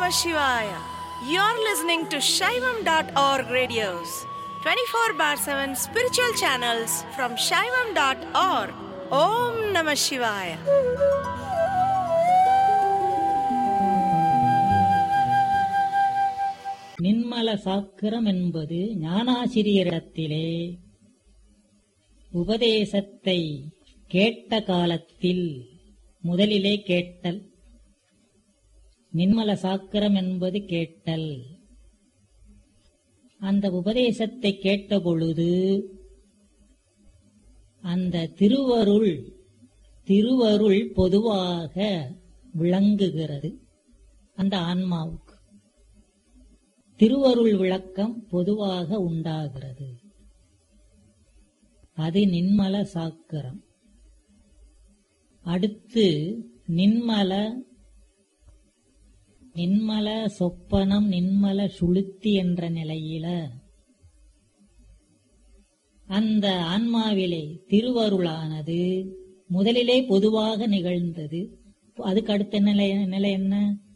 Namah Shivaya. You're listening to Shaivam.org radios, 24 bar 7 spiritual channels from Shaivam.org. Om Namah Shivaya. நின்மல சாக்கிரம் என்பது ஞானாசிரியரிடத்திலே உபதேசத்தை கேட்ட காலத்தில் முதலிலே கேட்டல் நின்மல சாக்கிரம் என்பது கேட்டல் அந்த உபதேசத்தை கேட்ட பொழுது அந்த திருவருள் திருவருள் பொதுவாக விளங்குகிறது அந்த ஆன்மாவுக்கு திருவருள் விளக்கம் பொதுவாக உண்டாகிறது அது நின்மல சாக்கரம் அடுத்து நின்மல நின்மல சொப்பனம் நின்மல சுளுத்தி என்ற நிலையில அந்த ஆன்மாவிலே திருவருளானது முதலிலே பொதுவாக நிகழ்ந்தது அதுக்கு அடுத்த நிலை நிலை என்ன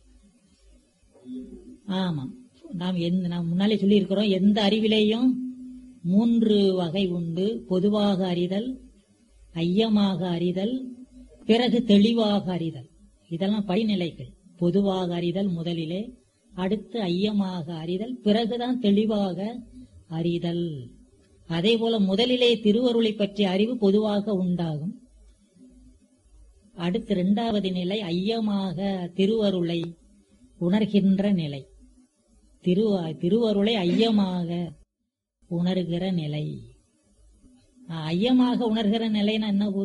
ஆமாம் நாம் எந்த நாம் முன்னாலே சொல்லியிருக்கிறோம் எந்த அறிவிலேயும் மூன்று வகை உண்டு பொதுவாக அறிதல் ஐயமாக அறிதல் பிறகு தெளிவாக அறிதல் இதெல்லாம் படிநிலைகள் பொதுவாக அறிதல் முதலிலே அடுத்து ஐயமாக அறிதல் பிறகுதான் தெளிவாக அறிதல் அதே போல முதலிலே திருவருளை பற்றிய அறிவு பொதுவாக உண்டாகும் அடுத்து இரண்டாவது நிலை ஐயமாக திருவருளை உணர்கின்ற நிலை திரு திருவருளை ஐயமாக உணர்கிற நிலை ஐயமாக உணர்கிற நிலைன்னா என்ன